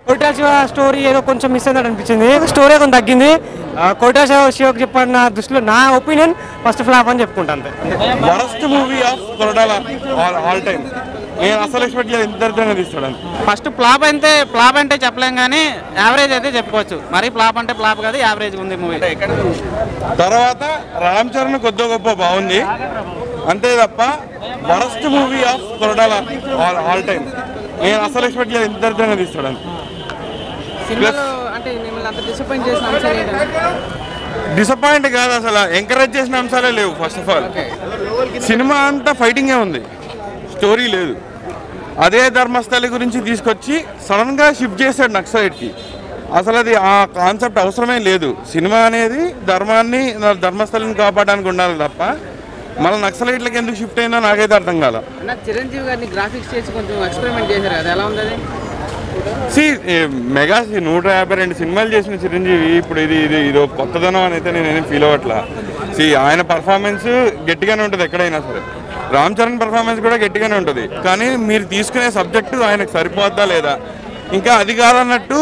quota Shiva story ఏదో కొంచెం miss అయిందని అనిపించింది స్టోరీ కొంచెం తగ్గింది ఆ, కోటా శివ శివకి చెప్పిన నా దృష్టిలో నా ఒపీనియన్ ఫస్ట్ ఫ్లాప్ అని చెప్పుకుంటాను అంతే వరస్ట్ మూవీ ఆఫ్ కొరడాల ఆల్ ఆల్ టైమ్ నేను అసలు ఎక్స్పెక్ట్ చేయలేదు ఇంత దరిద్రంగా తీస్తాడని ఫస్ట్ ఫ్లాప్ అంటే ఫ్లాప్ అంటే చెప్పలేం కానీ యావరేజ్ అయితే చెప్పుకోవచ్చు మరి ఫ్లాప్ అంటే ఫ్లాప్ కాదు యావరేజ్ ఉంది మూవీ తర్వాత రామ్ చరణ్ కొద్ది గొప్ప బాగుంది అంతే తప్ప వరస్ట్ మూవీ ఆఫ్ కొరడాల ఆల్ ఆల్ టైమ్ నేను అసలు ఎక్స్పెక్ట్ చేయలేదు ఇంత దరిద్రంగా తీస్తాడని సినిమాలో అంటే మిమ్మల్ని అంత డిసప్పాయింట్ చేసిన అంశాలు ఏంటంటే డిసప్పాయింట్ కాదు అసలు ఎంకరేజ్ చేసిన అంశాలే లేవు ఫస్ట్ ఆఫ్ ఆల్ సినిమా అంతా ఫైటింగే ఉంది స్టోరీ లేదు అదే ధర్మస్థలి గురించి తీసుకొచ్చి సడన్గా షిఫ్ట్ చేశాడు నక్సలైట్కి అసలు అది ఆ కాన్సెప్ట్ అవసరమే లేదు సినిమా అనేది ధర్మాన్ని ధర్మస్థలిని కాపాడడానికి ఉండాలి తప్ప మళ్ళీ నక్సలైట్లకి ఎందుకు షిఫ్ట్ అయిందో నాకైతే అర్థం కాల అన్న చిరంజీవి గారిని గ్రాఫిక్స్ చేసి కొంచెం ఎక్స్పెరిమెంట్ చేశారు కదా ఎలా ఉంది అది సి మెగా సి- నూట యాభై రెండు సినిమాలు చేసిన చిరంజీవి ఇప్పుడు ఇది ఇది ఇది ఒక కొత్తదనం అని అయితే నేను ఏం ఫీల్ అవ్వట్లా సి ఆయన పర్ఫార్మెన్స్ గట్టిగానే ఉంటుంది ఎక్కడైనా సరే రామ్ చరణ్ పర్ఫార్మెన్స్ కూడా గట్టిగానే ఉంటుంది కానీ మీరు తీసుకునే సబ్జెక్టు ఆయనకు సరిపోద్దా లేదా ఇంకా అది కాదన్నట్టు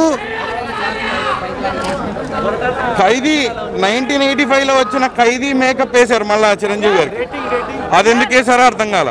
ఖైదీ నైన్టీన్ ఎయిటీ ఫైవ్లో వచ్చిన ఖైదీ మేకప్ వేశారు మళ్ళీ చిరంజీవి గారికి అది ఎందుకు వేసారో అర్థం కాల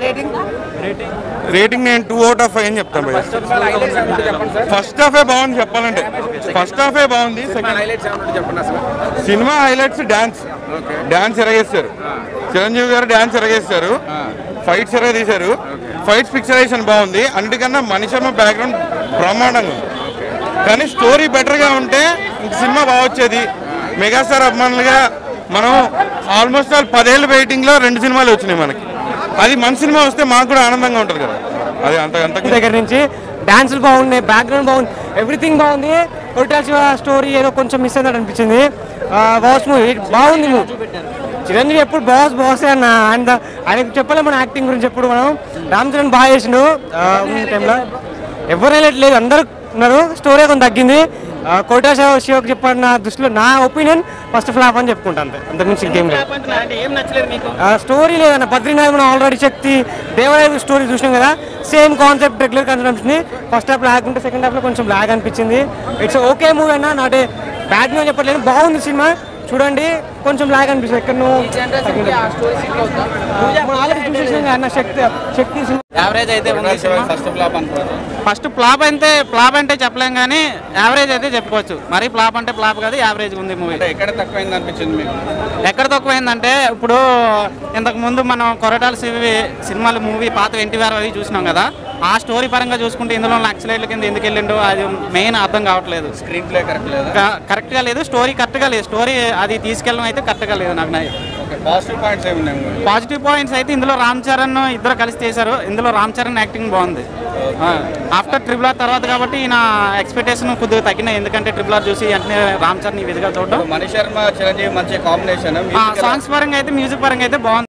రేటింగ్ నేను టూ అవుట్ ఆఫ్ ఫైవ్ అని చెప్తాను భయ్య ఫస్ట్ హాఫే బాగుంది చెప్పాలంటే ఫస్ట్ హాఫే బాగుంది second cinema highlights dance dance ఎరగేస్తారు చిరంజీవి గారు డాన్స్ ఎరగేస్తారు ఫైట్స్ ఎరగ తీశారు ఫైట్స్ పిక్చరైజేషన్ బాగుంది అన్నిటికన్నా మనిషమ్మ బ్యాక్గ్రౌండ్ బ్రహ్మాండంగా ఉంది కానీ స్టోరీ బెటర్గా ఉంటే ఇంక సినిమా బాగా వచ్చేది మెగాస్టార్ అభిమానులుగా మనం ఆల్మోస్ట్ ఆల్ పదేళ్ళ వెయిటింగ్లో రెండు సినిమాలు వచ్చినాయి మనకి అది మన సినిమా వస్తే మాకు కూడా ఆనందంగా ఉంటుంది కదా అది అంత అంత దగ్గర నుంచి డాన్సులు బాగున్నాయి బ్యాక్గ్రౌండ్ బాగుంది ఎవ్రీథింగ్ బాగుంది కోటా శివ స్టోరీ ఏదో కొంచెం మిస్ అయిందని అనిపించింది బాస్ మూవీ బాగుంది మూవీ చిరంజీవి ఎప్పుడు బాస్ బాసే అన్న ఆయన ఆయనకు చెప్పలేము మన యాక్టింగ్ గురించి ఎప్పుడు మనం రామ్ చరణ్ బాగా చేసిండు ఆ, ఉన్న టైంలో ఎవరు వెళ్ళట్లేదు అందరూ ఉన్నారు స్టోరీ కొంచెం తగ్గింది ఆ, కోటా శివ శివకి చెప్పిన నా దృష్టిలో నా ఒపీనియన్ ఫస్ట్ ఫ్లాప్ అని చెప్పుకుంటాను అంతే అంతకుమించి ఇంకేం లేదు అంటే ఏం నచ్చలేదు మీకు ఆ స్టోరీ లేదన్న బద్రీనాథ్ మనం ఆల్రెడీ శక్తి దేవాలయ స్టోరీ చూసినాం కదా సేమ్ కాన్సెప్ట్ రెగ్యులర్ కాన్సెప్ట్ అనిపించింది ఫస్ట్ హాఫ్ లాగ్ ఉంటే సెకండ్ హాఫ్లో కొంచెం లాగ్ అనిపించింది ఇట్స్ ఓకే మూవీ అన్న నాటే బ్యాడ్ న్యూస్ చెప్పట్లేదు బాగుంది సినిమా చూడండి కొంచెం లాగ్ అనిపిస్తుంది ఎక్కడ నువ్వు జనరేషన్కి ఆ స్టోరీ సీట్ అవుతా మనం ఆల్రెడీ చూసేసాం కదా అన్న శక్తి శక్తి సినిమా యావరేజ్ అయితే ఉంది ఫస్ట్ ఫ్లాప్ ఫస్ట్ ఫ్లాప్ అంటే ఫ్లాప్ అంటే చెప్పలేం కానీ యావరేజ్ అయితే చెప్పుకోవచ్చు మరి ఫ్లాప్ అంటే ఫ్లాప్ కాదు యావరేజ్ ఉంది మూవీ ఎక్కడ తక్కువైంది అనిపించింది మీకు ఎక్కడ తక్కువైందంటే ఇప్పుడు ఇంతకు ముందు మనం కొరటాల సివి సినిమాలు మూవీ పాత ఎన్టీఆర్ అవి చూసినాం కదా ఆ స్టోరీ పరంగా చూసుకుంటే ఇందులో నక్సలైట్ల కింద ఎందుకు వెళ్ళిండో అది మెయిన్ అర్థం కావట్లేదు స్క్రీన్ ప్లే కరెక్ట్ లేదా క- కరెక్ట్గా లేదు స్టోరీ కరెక్ట్గా లేదు స్టోరీ అది తీసుకెళ్ళడం అయితే కరెక్ట్గా లేదు నాకు ఓకే పాజిటివ్ పాయింట్స్ ఏమి ఉన్నాయి మూవీ పాజిటివ్ పాయింట్స్ అయితే ఇందులో రామ్ చరణ్ ఇద్దరు కలిసి చేశారు ఇందులో రామ్ చరణ్ యాక్టింగ్ బాగుంది ఆఫ్టర్ ట్రిపుల్ ఆర్ తర్వాత కాబట్టి నా ఎక్స్పెక్టేషన్ కొద్దిగా తగ్గినాయి ఎందుకంటే ట్రిపుల్ ఆర్ చూసి వెంటనే రామ్ చరణ్ ఈ విధిగా చూడడం మణి శర్మ చిరంజీవి మంచి కాంబినేషన్ సాంగ్స్ పరంగా అయితే మ్యూజిక్ పరంగా అయితే బాగుంది